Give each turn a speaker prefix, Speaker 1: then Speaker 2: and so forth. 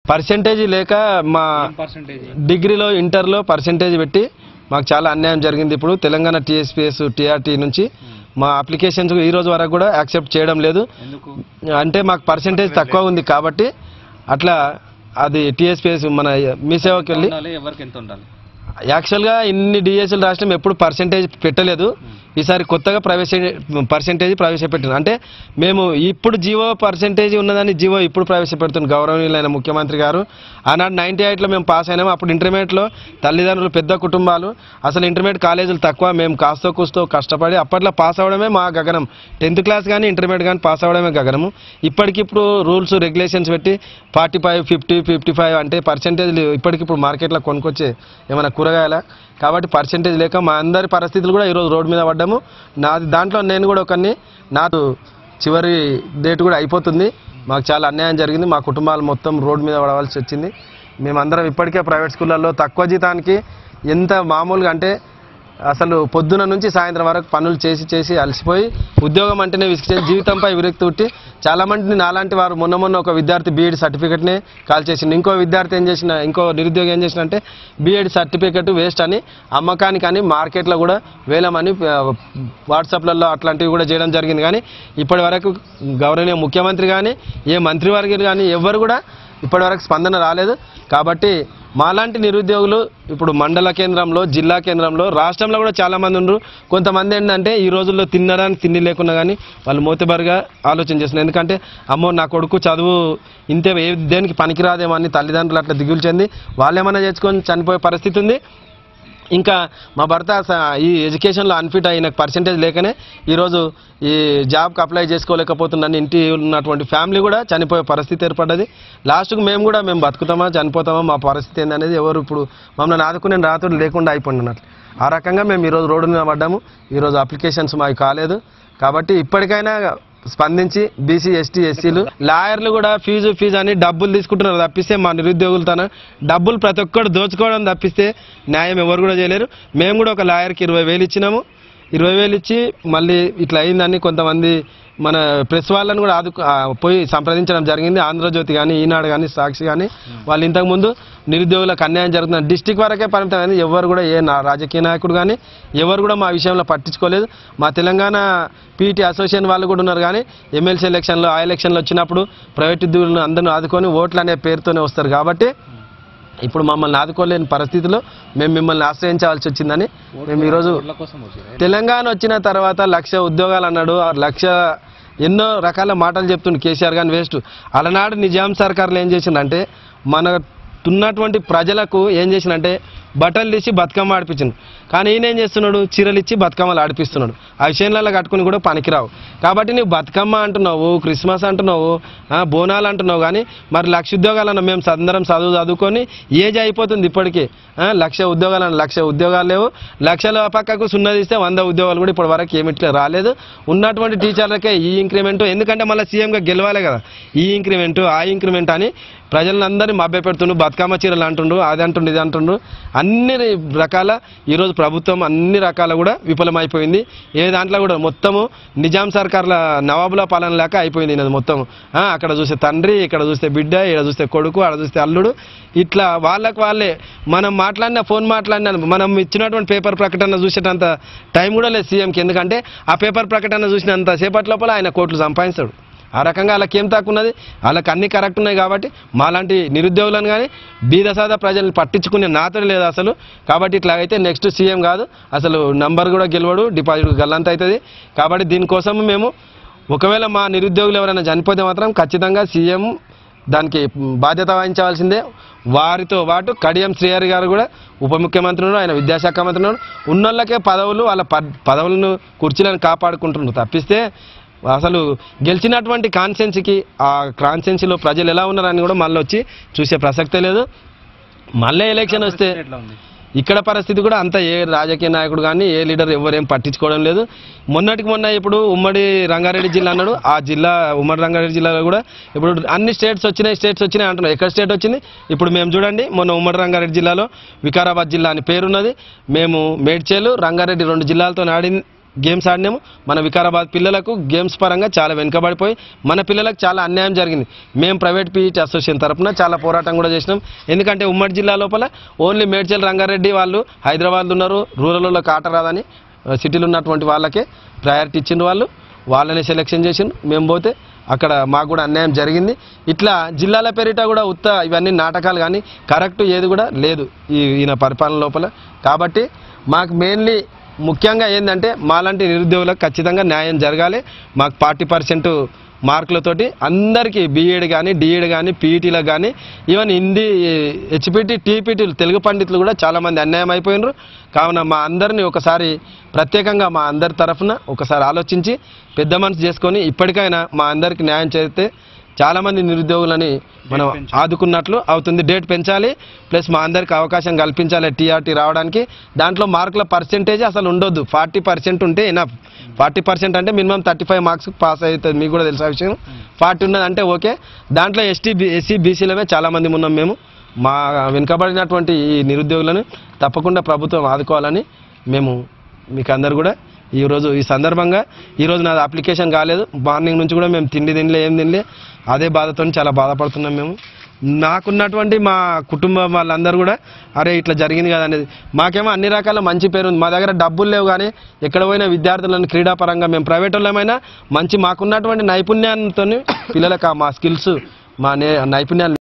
Speaker 1: percentage లేక మా
Speaker 2: percentage
Speaker 1: డిగ్రీలో ఇంటర్లో పర్సెంటేజ్ పెట్టి మాకు చాలా అన్యాయం జరిగింది ఇప్పుడు తెలంగాణ టీఎస్పీఎస్ టీఆర్టీ నుంచి మా అప్లికేషన్స్ ఈ రోజు వరకు కూడా యాక్సెప్ట్ చేయడం లేదు
Speaker 2: ఎందుకు
Speaker 1: అంటే మాకు పర్సెంటేజ్ తక్కువ ఉంది కాబట్టి అట్లా అది టీఎస్పీఎస్ మన మీ సేవకి వెళ్ళి
Speaker 2: ఉండాలి ఎవరికి ఎంత ఉండాలి
Speaker 1: యాక్చువల్గా ఇన్ని డిఎస్ఎల్ రాష్ట్రం ఎప్పుడు పర్సెంటేజ్ పెట్టలేదు ఈసారి కొత్తగా ప్రవేశ పర్సెంటేజ్ ప్రవేశపెట్టింది అంటే మేము ఇప్పుడు జీవో పర్సెంటేజ్ ఉన్నదని జీవో ఇప్పుడు ప్రవేశపెడుతుంది గౌరవనీయులైన ముఖ్యమంత్రి గారు ఆనాడు నైంటీ ఎయిట్లో మేము పాస్ అయినాము అప్పుడు ఇంటర్మీడియట్లో తల్లిదండ్రులు పెద్ద కుటుంబాలు అసలు ఇంటర్మీడియట్ కాలేజీలు తక్కువ మేము కాస్తో కూస్తో కష్టపడి అప్పట్లో పాస్ అవ్వడమే మా గగనం టెన్త్ క్లాస్ కానీ ఇంటర్మీడియట్ కానీ పాస్ అవ్వడమే గగనము ఇప్పటికిప్పుడు రూల్స్ రెగ్యులేషన్స్ పెట్టి forty five fifty fifty five అంటే పర్సెంటేజ్లు ఇప్పటికిప్పుడు మార్కెట్లో కొనుక్కొచ్చే ఏమైనా కూరగాయల కాబట్టి పర్సెంటేజ్ లేక మా అందరి పరిస్థితులు కూడా ఈరోజు రోడ్డు మీద పడ్డాము నాది దాంట్లో నేను కూడా ఒకరిని నాకు చివరి డేట్ కూడా అయిపోతుంది మాకు చాలా అన్యాయం జరిగింది మా కుటుంబాలు మొత్తం రోడ్డు మీద పడవలసి వచ్చింది మేమందరం ఇప్పటికే ప్రైవేట్ స్కూళ్ళల్లో తక్కువ జీతానికి ఎంత మామూలుగా అంటే అసలు పొద్దున నుంచి సాయంత్రం వరకు పనులు చేసి చేసి అలసిపోయి ఉద్యోగం అంటేనే విసిగి జీవితంపై విరక్తి పుట్టి చాలా మంది నాలాంటి వారు మొన్న మొన్న ఒక విద్యార్థి బీఎడ్ సర్టిఫికెట్నే కాల్ చేసిండు ఇంకో విద్యార్థి ఏం చేసిన ఇంకో నిరుద్యోగి ఏం చేసిన అంటే బీఎడ్ సర్టిఫికెట్ వేస్ట్ అని అమ్మకానికి అని మార్కెట్లో కూడా వేలమని ఆ, వాట్సాప్లలో అట్లాంటివి కూడా చేయడం జరిగింది కానీ ఇప్పటి వరకు గౌరవనీయ ముఖ్యమంత్రి కానీ ఏ మంత్రివర్గీయులు కానీ ఎవరు కూడా ఇప్పటి వరకు స్పందన రాలేదు కాబట్టి మాలాంటి నిరుద్యోగులు ఇప్పుడు మండల కేంద్రంలో జిల్లా కేంద్రంలో రాష్ట్రంలో కూడా చాలా మంది ఉన్నారు కొంతమంది ఏంటంటే ఈ రోజుల్లో తినడానికి తిండి లేకున్నా కానీ వాళ్ళు మోతబరిగా ఆలోచన చేస్తున్నారు ఎందుకంటే అమ్మో నా కొడుకు చదువు ఇంతే ఏ దేనికి పనికిరాదేమో అని తల్లిదండ్రులు అట్లా దిగులు చెంది వాళ్ళు ఏమైనా చేసుకొని చనిపోయే పరిస్థితి ఉంది ఇంకా మా భర్త స- ఈ ఎడ్యుకేషన్లో అన్ఫిట్ అయిన పర్సెంటేజ్ లేకనే ఈరోజు ఈ జాబ్కి అప్లై చేసుకోలేకపోతుందని ఇంటి ఉన్నటువంటి ఫ్యామిలీ కూడా చనిపోయే పరిస్థితి ఏర్పడ్డది లాస్ట్కు మేము కూడా మేము బతుకుతామా చనిపోతామా మా పరిస్థితి ఏందనేది ఎవరు ఇప్పుడు మమ్మల్ని ఆదుకునే రాత్రులు లేకుండా అయిపోయినట్లు ఆ రకంగా మేము ఈరోజు రోడ్డు మీద పడ్డాము ఈరోజు అప్లికేషన్స్ మాకు కాలేదు కాబట్టి ఇప్పటికైనా స్పందించి బీసీ ఎస్టీ ఎస్సీలు లాయర్లు కూడా ఫీజు ఫీజు అని డబ్బులు తీసుకుంటున్నారు తప్పిస్తే మా నిరుద్యోగులు తన డబ్బులు ప్రతి ఒక్కరు దోచుకోవడం తప్పిస్తే న్యాయం ఎవరు కూడా చేయలేరు మేము కూడా ఒక లాయర్కి ఇరవై వేలు ఇచ్చినాము ఇరవై వేలు ఇచ్చి మళ్ళీ ఇట్లా అయిందని కొంతమంది మన ప్రెస్ వాళ్ళని కూడా ఆదు ఆ, పోయి సంప్రదించడం జరిగింది ఆంధ్రజ్యోతి కానీ ఈనాడు కానీ సాక్షి కానీ వాళ్ళు ఇంతకుముందు నిరుద్యోగులకు అన్యాయం జరుగుతుంది డిస్టిక్ వరకే పరిమితమైంది ఎవరు కూడా ఏ నా రాజకీయ నాయకుడు కానీ ఎవరు కూడా మా విషయంలో పట్టించుకోలేదు మా తెలంగాణ పీటీ అసోసియేషన్ వాళ్ళు కూడా ఉన్నారు కానీ ఎమ్మెల్సీ ఎలక్షన్లో ఆ ఎలక్షన్లో వచ్చినప్పుడు ప్రైవేట్ ఉద్యోగులను అందరిని ఆదుకొని ఓట్లు అనే పేరుతోనే వస్తారు కాబట్టి ఇప్పుడు మమ్మల్ని ఆదుకోలేని పరిస్థితిలో మేము మిమ్మల్ని ఆశ్రయించాల్సి వచ్చిందని మేము ఈరోజు
Speaker 2: ఓట్ల కోసం వచ్చారు
Speaker 1: తెలంగాణ వచ్చిన తర్వాత లక్ష ఉద్యోగాలు అన్నాడు ఆ లక్ష ఎన్నో రకాల మాటలు చెప్తుండు కేసీఆర్ కానీ వేస్ట్ అలనాడు నిజాం సర్కార్లు ఏం చేసిందంటే మన ఉన్నటువంటి ప్రజలకు ఏం చేసిందంటే బట్టలు తీసి బతుకమ్మ ఆడిపించింది కానీ ఈయన ఏం చేస్తున్నాడు చీరలు ఇచ్చి బతుకమ్మలు ఆడిపిస్తున్నాడు ఆ విషయంలో కట్టుకుని కూడా పనికిరావు కాబట్టి నువ్వు బతుకమ్మ అంటున్నావు క్రిస్మస్ అంటున్నావు ఆ, బోనాలు అంటున్నావు కానీ మరి లక్ష ఉద్యోగాలు అన్న మేము అందరం చదువు చదువుకొని ఏజ్ అయిపోతుంది ఇప్పటికీ ఆ, లక్ష ఉద్యోగాలు అన్న లక్ష ఉద్యోగాలు లేవు లక్షల పక్కకు సున్నా తీస్తే వంద ఉద్యోగాలు కూడా ఇప్పటి వరకు ఏమిట్లే రాలేదు ఉన్నటువంటి టీచర్లకే ఈ ఇంక్రిమెంట్ ఎందుకంటే మళ్ళీ సీఎంగా గెలవాలి కదా ఈ ఇంక్రిమెంట్ ఆ ఇంక్రిమెంట్ అని ప్రజలందరినీ మభ్య పెడుతుండు బతుకమ్మ చీరలు అంటుండు అది అంటుండు ఇది అంటుండు అన్ని రకాల ఈరోజు ప్రభుత్వం అన్ని రకాల కూడా విఫలమైపోయింది ఏ దాంట్లో కూడా మొత్తము నిజాం సర్కార్ల నవాబుల పాలన లేక అయిపోయింది ఇది మొత్తం ఆ, అక్కడ చూస్తే తండ్రి ఇక్కడ చూస్తే బిడ్డ ఇక్కడ చూస్తే కొడుకు అక్కడ చూస్తే అల్లుడు ఇట్లా వాళ్ళకి వాళ్ళే మనం మాట్లాడిన ఫోన్ మాట్లాడిన మనం ఇచ్చినటువంటి పేపర్ ప్రకటన చూసేటంత టైం కూడా లేదు సీఎంకి ఎందుకంటే ఆ పేపర్ ప్రకటన చూసినంత సేపటి లోపల ఆయన కోట్లు సంపాదిస్తాడు ఆ రకంగా వాళ్ళకి ఏం తక్కువ ఉన్నది వాళ్ళకి అన్ని కరెక్ట్ ఉన్నాయి కాబట్టి మాలాంటి నిరుద్యోగులను కానీ బీదసాద ప్రజల్ని పట్టించుకునే నాతడు లేదు అసలు కాబట్టి ఇట్లాగైతే నెక్స్ట్ సీఎం కాదు అసలు నంబర్ కూడా గెలవడు డిపాజిట్ గల్లంత అవుతుంది కాబట్టి దీనికోసం మేము ఒకవేళ మా నిరుద్యోగులు ఎవరైనా చనిపోతే మాత్రం ఖచ్చితంగా సీఎం దానికి బాధ్యత వహించవలసిందే వారితో పాటు కడియం శ్రీహరి గారు కూడా ఉప ముఖ్యమంత్రి ఉన్నారు ఆయన విద్యాశాఖ మంత్రి ఉన్నారు ఉన్నోళ్ళకే పదవులు వాళ్ళ పద్- పదవులను కుర్చీలను కాపాడుకుంటున్నారు తప్పిస్తే అసలు గెలిచినటువంటి కాన్సెన్సీకి ఆ కాన్సెన్సీలో ప్రజలు ఎలా ఉన్నారని కూడా మళ్ళీ వచ్చి చూసే ప్రసక్తే లేదు మళ్ళీ ఎలక్షన్ వస్తే
Speaker 2: ఎట్లా ఉంది
Speaker 1: ఇక్కడ పరిస్థితి కూడా అంత ఏ రాజకీయ నాయకుడు కానీ ఏ లీడర్ ఎవరేం పట్టించుకోవడం లేదు మొన్నటికి మొన్న ఇప్పుడు ఉమ్మడి రంగారెడ్డి జిల్లా అన్నాడు ఆ జిల్లా ఉమ్మడి రంగారెడ్డి జిల్లాలో కూడా ఇప్పుడు అన్ని స్టేట్స్ వచ్చినాయి స్టేట్స్ వచ్చినాయి అంటున్నారు ఎక్కడ స్టేట్ వచ్చింది ఇప్పుడు మేము చూడండి మొన్న ఉమ్మడి రంగారెడ్డి జిల్లాలో వికారాబాద్ జిల్లా అని పేరున్నది మేము మేడ్చేలు రంగారెడ్డి రెండు జిల్లాలతో ఆడి గేమ్స్ ఆడినాము మన వికారాబాద్ పిల్లలకు గేమ్స్ పరంగా చాలా వెనుకబడిపోయి మన పిల్లలకు చాలా అన్యాయం జరిగింది మేము ప్రైవేట్ పీఈటీ అసోసియేషన్ తరపున చాలా పోరాటం కూడా చేసినాం ఎందుకంటే ఉమ్మడి జిల్లా లోపల ఓన్లీ మేడ్చల్ రంగారెడ్డి వాళ్ళు హైదరాబాద్లో ఉన్నారు రూరల్లోకి ఆట రాదని ఆ, సిటీలో ఉన్నటువంటి వాళ్ళకే ప్రయారిటీ ఇచ్చిన వాళ్ళు వాళ్ళని సెలెక్షన్ చేసిండ్రు మేము పోతే అక్కడ మాకు కూడా అన్యాయం జరిగింది ఇట్లా జిల్లాల పేరిట కూడా ఉత్త ఇవన్నీ నాటకాలు కానీ కరెక్ట్ ఏది కూడా లేదు ఈ ఈయన పరిపాలన లోపల కాబట్టి మాకు మెయిన్లీ ముఖ్యంగా ఏంటంటే మాలాంటి నిరుద్యోగులకు ఖచ్చితంగా న్యాయం జరగాలి మాకు ఫార్టీ పర్సెంట్ మార్కులతోటి అందరికీ బీఎడ్ కానీ డిఎడ్ కానీ పీఈటీలకు కానీ ఈవెన్ హిందీ హెచ్పిటి టీపీటీలు తెలుగు పండితులు కూడా చాలామంది అన్యాయం అయిపోయినారు కావున మా అందరిని ఒకసారి ప్రత్యేకంగా మా అందరి తరఫున ఒకసారి ఆలోచించి పెద్ద మనసు చేసుకొని ఇప్పటికైనా మా అందరికి న్యాయం చేస్తే చాలామంది నిరుద్యోగులని మనం ఆదుకున్నట్లు అవుతుంది డేట్ పెంచాలి ప్లస్ మా అందరికి అవకాశం కల్పించాలి టీఆర్టీ రావడానికి దాంట్లో మార్కుల పర్సెంటేజ్ అసలు ఉండొద్దు ఫార్టీ పర్సెంట్ ఉంటే ఎనఫ్ ఫార్టీ పర్సెంట్ అంటే minimum thirty five marks pass అవుతుంది మీకు కూడా తెలిసిన విషయం ఫార్టీ ఉన్నదంటే ఓకే దాంట్లో ఎస్టీ బి ఎస్సీ బీసీలమే చాలామంది ఉన్నాం మేము మా వెనుకబడినటువంటి ఈ నిరుద్యోగులను తప్పకుండా ప్రభుత్వం ఆదుకోవాలని మేము మీకు అందరు కూడా ఈరోజు ఈ సందర్భంగా ఈరోజు నాది అప్లికేషన్ కాలేదు మార్నింగ్ నుంచి కూడా మేము తిండి తినలే ఏం తినలే అదే బాధతో చాలా బాధపడుతున్నాం మేము నాకున్నటువంటి మా కుటుంబం వాళ్ళందరూ కూడా అరే ఇట్లా జరిగింది కదా అనేది మాకేమో అన్ని రకాల మంచి పేరు ఉంది మా దగ్గర డబ్బులు లేవు కానీ ఎక్కడ పోయినా విద్యార్థులను క్రీడాపరంగా మేము ప్రైవేట్ వాళ్ళమైనా మంచి మాకున్నటువంటి నైపుణ్యాలతో పిల్లలకు ఆ మా స్కిల్స్ మా నే నైపుణ్యాలు